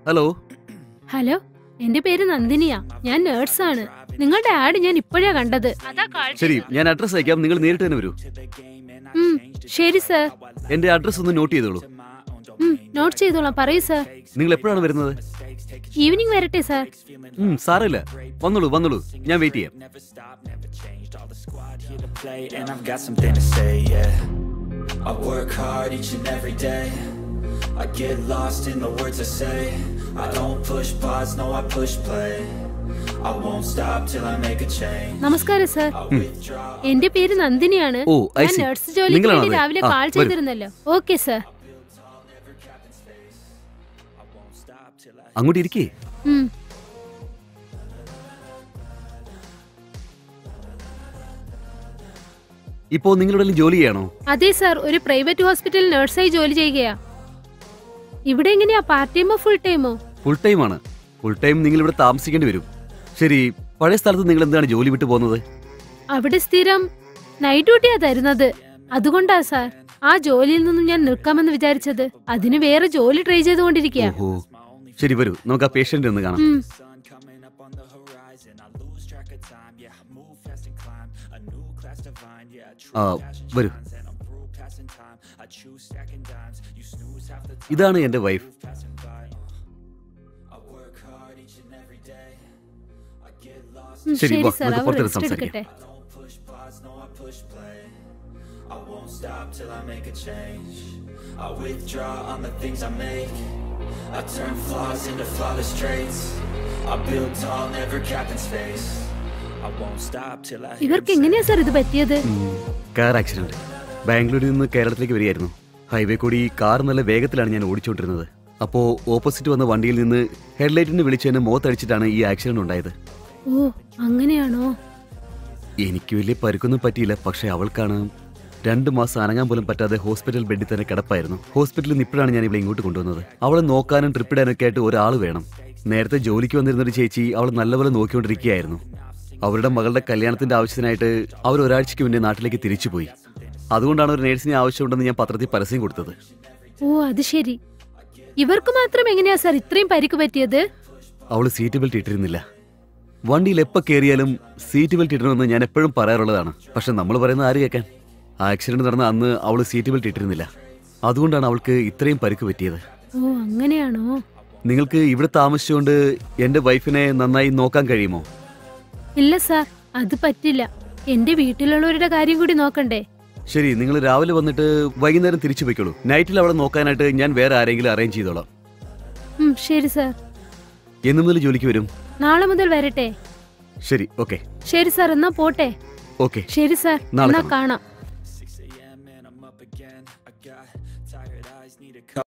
Hello hello എന്റെ പേര് നന്ദിനിയാ ഞാൻ നേഴ്സാണ് നിങ്ങളുടെ ആഡ് ഞാൻ ഇപ്പോഴാ കണ്ടത് അതാ കാൾ ശരി ഞാൻ അഡ്രസ് അയക്കാം നിങ്ങൾ നേരിട്ട് തന്നെ വരൂ ഉം, ശരി സർ എന്റെ അഡ്രസ് ഒന്ന് നോട്ട് ചെയ്തോളൂ ഉം, നോട്ട് ചെയ്തോളാം പറയൂ സർ നിങ്ങൾ എപ്പോഴാണ് വരുന്നത് ഈവനിങ് വരട്ടെ സർ ഉം, സാരമില്ല വന്നോളൂ വന്നോളൂ ഞാൻ വെയിറ്റ് ചെയ്യാം Never stop, never changed. All the squad here to play, and I've got something to say, yeah. I work hard each and every day. I get lost in the words I say. I don't push pause, no, I push play. I won't stop till I make a change. നമസ്കാരം sir I withdraw, എന്റെ പേര് നന്ദിനിയാണ് ഓ, I ഞാൻ see. Nurse ജോലിക്ക് നിങ്ങളാണോ വേണ്ടി അത്? രാവിലെ ആ, കാൾ വരൂ. ചെയ്തിരുന്നല്ലോ okay sir never cap in space. I won't stop till I അങ്ങോട്ട് ഇരിക്കേ ഉം, ഇപ്പോ നിങ്ങളുടെ ജോലി ചെയ്യണോ അതെ സർ ഒരു പ്രൈവറ്റ് ഹോസ്പിറ്റൽ നഴ്സായി ജോലി ചെയ്യുകയാ ഇവിടെ എങ്ങനെയാ പാർട്ട് ടൈമോ ഫുൾ ടൈമോ ഫുൾ ടൈം ആണ് ഫുൾ ടൈം നിങ്ങൾ ഇവിടെ താമസിക്കേണ്ടി വരും ശരി പഴയ സ്ഥലത്ത് നിങ്ങൾ എന്താണ് ജോലി വിട്ടു പോകുന്നത് അവിടെ സ്ഥിരം നൈറ്റ് ഡ്യൂട്ടിയാ തരുന്നത് അതുകൊണ്ടാ സാർ ആ ജോലിയിൽ നിന്നും ഞാൻ നിൽക്കാമെന്ന് വിചാരിച്ചത് അതിന് വേറെ ജോലി ട്രൈ ചെയ്തുകൊണ്ടിരിക്കുക ഓഹോ ശരി വരൂ നമുക്ക് ആ പേഷ്യന്റ് ഒന്ന് കാണാം sun coming up on the horizon. I lose track of time, yeah. I move fast and climb a new class divine, yeah. True ആ passion വരൂ shines and I'm through passing time. I choose stacking dimes. You snooze half the time. ഇതാണ് എന്റെ wife Passing by. I work hard each and every day. I get lost. ഉം, ശരി, ശരി വാ, sir നമുക്ക് അവർ പുറത്തിരുന്ന് rest സംസാരിക്കാം. എടുക്കട്ടെ I don't push pause, no, I push play. I won't stop till I make a change. I withdraw on the things I make. I turn flaws into flawless traits. I build tall, never capped in space. I won't stop till I hear ഇവർക്ക് him say, എങ്ങനെയാ sir ഇത് പറ്റിയത് car accident ബാംഗ്ലൂരിൽ നിന്ന് കേരളത്തിലേക്ക് വരികയായിരുന്നു highway കൂടി car നല്ല വേഗത്തിലാണ് ഞാൻ ഓടിച്ചുകൊണ്ടിരുന്നത് അപ്പോൾ ഓപ്പോസിറ്റ് വന്ന വണ്ടിയിൽ നിന്ന് ഹെഡ്ലൈറ്റിന് വിളിച്ചതിന് മുഖത്തടിച്ചിട്ടാണ് ഈ ആക്സിഡന്റ് ഉണ്ടായത് ഓ അങ്ങനെയാണോ എനിക്ക് വലിയ പരുക്കൊന്നും പറ്റിയില്ല പക്ഷെ അവൾക്കാണ് രണ്ട് മാസം അനങ്ങാൻ പോലും പറ്റാതെ ഹോസ്പിറ്റൽ ബെഡിൽ തന്നെ കിടപ്പായിരുന്നു ഹോസ്പിറ്റലിൽ നിന്ന് ഇപ്പോഴാണ് ഞാൻ ഇവിടെ ഇങ്ങോട്ട് കൊണ്ടുവന്നത് അവളെ നോക്കാനും ട്രിപ്പ് ഇടാനൊക്കെ ആയിട്ട് ഒരാൾ വേണം നേരത്തെ ജോലിക്ക് വന്നിരുന്ന ഒരു ചേച്ചി അവൾ നല്ലപോലെ നോക്കിക്കൊണ്ടിരിക്കുകയായിരുന്നു അവരുടെ മകളുടെ കല്യാണത്തിന്റെ ആവശ്യത്തിനായിട്ട് അവർ ഒരാഴ്ചയ്ക്ക് മുന്നേ നാട്ടിലേക്ക് തിരിച്ചുപോയി അതുകൊണ്ടാണ് ഒരു നേഴ്സിനെ ആവശ്യമുണ്ടെന്ന് ഞാൻ പത്രത്തിൽ പരസ്യം കൊടുത്തത് ഓ അത് ശരി ഇവർക്ക് മാത്രം എങ്ങനെയാ സാർ ഇത്രയും പരിക്ക് പറ്റിയത് അവൾ സീറ്റ് ബെൽറ്റ് ഇട്ടിരുന്നില്ല വണ്ടിയിൽ എപ്പോൾ കയറിയാലും സീറ്റ് ബെൽറ്റ് ഇടണമെന്ന് ഞാൻ എപ്പോഴും പറയാറുള്ളതാണ് പക്ഷെ നമ്മൾ പറയുന്നത് ആര് കേൾക്കാൻ ആക്സിഡന്റ് നടന്ന അന്ന് അവൾ സീറ്റ് ബെൽറ്റ് ഇട്ടിരുന്നില്ല അതുകൊണ്ടാണ് അവൾക്ക് ഇത്രയും പരിക്ക് പറ്റിയത് ഓ അങ്ങനെയാണോ നിങ്ങൾക്ക് ഇവിടെ താമസിച്ചുകൊണ്ട് എൻ്റെ വൈഫിനെ നന്നായി നോക്കാൻ കഴിയുമോ ഇല്ല സാർ അത് പറ്റില്ല എന്റെ വീട്ടിലുള്ളവരുടെ കാര്യം കൂടി നോക്കണ്ടേ ശരി നിങ്ങൾ രാവിലെ വന്നിട്ട് വൈകുന്നേരം തിരിച്ചു പോയിക്കോളൂ നൈറ്റിൽ അവളെ നോക്കാനായിട്ട് ഞാൻ വേറെ ആരെങ്കിലും അറേഞ്ച് ചെയ്തോളാം ഉം, ശരി സാർ എന്നു മുതൽ ജോലിക്ക് വരും നാളെ മുതൽ വരട്ടെ ശരി ഓക്കെ ശരി സാർ എന്നാ പോട്ടെ ഓക്കെ ശരി സാർ നാളെ എന്നാ കാണാം. കാണാം 6 a.m. and I'm up again. I got tired eyes, need a cup.